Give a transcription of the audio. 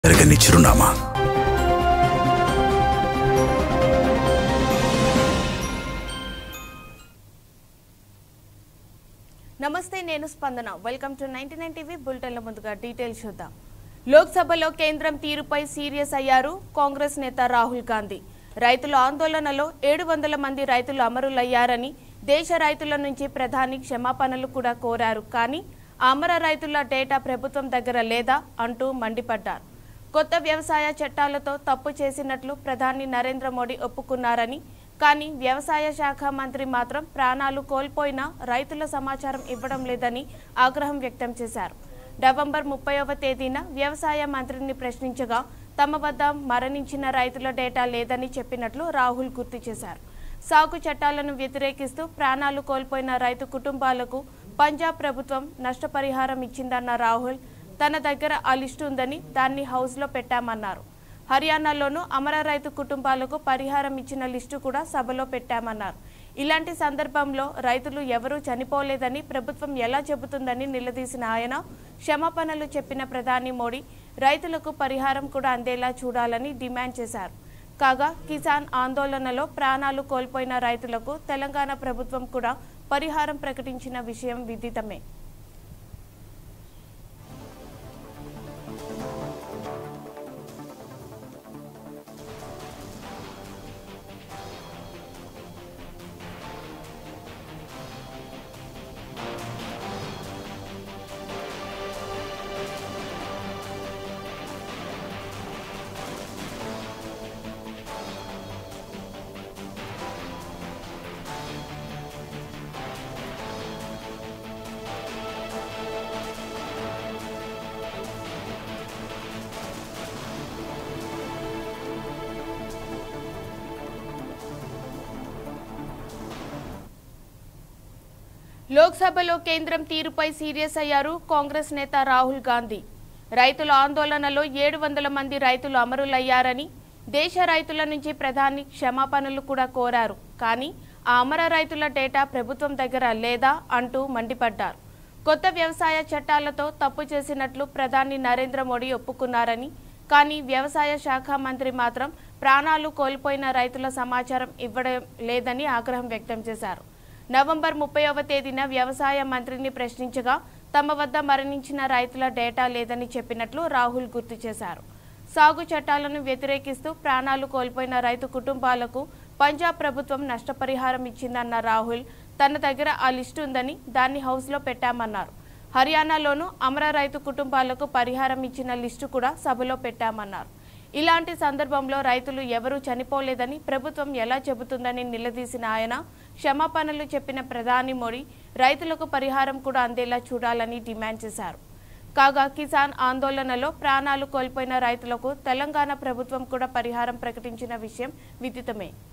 జరగని చిరునామా నమస్తే నేను Spandana welcome to ninety nine TV బులెటిన్ల ముందుగా డీటెయిల్స్ చూద్దాం లోక్సభలో కేంద్రం తీరుపై సీరియస్ అయ్యారు కాంగ్రెస్ నేత రాహుల్ గాంధీ రైతుల ఆందోళనలో ఏడు వందల మంది రైతులు అమరులయ్యారని దేశ రైతుల నుంచి ప్రధాని క్షమాపణలు కూడా కోరారు కానీ ఆ అమర రైతుల డేటా ప్రభుత్వం దగ్గర లేదా అంటూ మండిపడ్డారు కొత్త వ్యవసాయ చట్టాలతో తప్పు చేసినట్లు ప్రధాని నరేంద్ర మోడీ ఒప్పుకున్నారని కానీ వ్యవసాయ శాఖ మంత్రి మాత్రం ప్రాణాలు కోల్పోయినా రైతుల సమాచారం ఇవ్వడం లేదని ఆగ్రహం వ్యక్తం చేశారు నవంబర్ ముప్పైవ తేదీన వ్యవసాయ మంత్రిని ప్రశ్నించగా తమ వద్ద మరణించిన రైతుల డేటా లేదని చెప్పినట్లు రాహుల్ గుర్తు చేశారు సాగు చట్టాలను వ్యతిరేకిస్తూ ప్రాణాలు కోల్పోయిన రైతు కుటుంబాలకు పంజాబ్ ప్రభుత్వం నష్టపరిహారం ఇచ్చిందన్న రాహుల్ తన దగ్గర ఆ లిస్టు ఉందని దాన్ని హౌస్లో పెట్టామన్నారు హర్యానాలోనూ అమర రైతు కుటుంబాలకు పరిహారం ఇచ్చిన లిస్టు కూడా సభలో పెట్టామన్నారు ఇలాంటి సందర్భంలో రైతులు ఎవరూ చనిపోలేదని ప్రభుత్వం ఎలా చెబుతుందని నిలదీసిన ఆయన క్షమాపణలు చెప్పిన ప్రధాని మోడీ రైతులకు పరిహారం కూడా అందేలా చూడాలని డిమాండ్ చేశారు కాగా కిసాన్ ఆందోళనలో ప్రాణాలు కోల్పోయిన రైతులకు తెలంగాణ ప్రభుత్వం కూడా పరిహారం ప్రకటించిన విషయం విదితమే లోక్సభలో కేంద్రం తీరుపై సీరియస్ అయ్యారు కాంగ్రెస్ నేత రాహుల్ గాంధీ రైతుల ఆందోళనలో ఏడు వందల మంది రైతులు అమరులయ్యారని దేశ రైతుల నుంచి ప్రధాని క్షమాపణలు కూడా కోరారు కానీ ఆ అమర రైతుల డేటా ప్రభుత్వం దగ్గర లేదా అంటూ మండిపడ్డారు కొత్త వ్యవసాయ చట్టాలతో తప్పు చేసినట్లు ప్రధాని నరేంద్ర మోడీ ఒప్పుకున్నారని కానీ వ్యవసాయ శాఖ మంత్రి మాత్రం ప్రాణాలు కోల్పోయిన రైతుల సమాచారం ఇవ్వడం లేదని ఆగ్రహం వ్యక్తం చేశారు నవంబర్ ముప్పైవ తేదీన వ్యవసాయ మంత్రిని ప్రశ్నించగా తమ వద్ద మరణించిన రైతుల డేటా లేదని చెప్పినట్లు రాహుల్ గుర్తు చేశారు సాగు చట్టాలను వ్యతిరేకిస్తూ ప్రాణాలు కోల్పోయిన రైతు కుటుంబాలకు పంజాబ్ ప్రభుత్వం నష్టపరిహారం ఇచ్చిందన్న రాహుల్ తన దగ్గర ఆ లిస్టు ఉందని దాన్ని హౌస్లో పెట్టామన్నారు హర్యానాలోనూ అమర రైతు కుటుంబాలకు పరిహారం ఇచ్చిన లిస్టు కూడా సభలో పెట్టామన్నారు ఇలాంటి సందర్భంలో రైతులు ఎవరూ చనిపోలేదని ప్రభుత్వం ఎలా చెబుతుందని నిలదీసిన ఆయన క్షమాపణలు చెప్పిన ప్రధాని మోడీ రైతులకు పరిహారం కూడా అందేలా చూడాలని డిమాండ్ చేశారు కాగా కిసాన్ ఆందోళనలో ప్రాణాలు కోల్పోయిన రైతులకు తెలంగాణ ప్రభుత్వం కూడా పరిహారం ప్రకటించిన విషయం విదితమే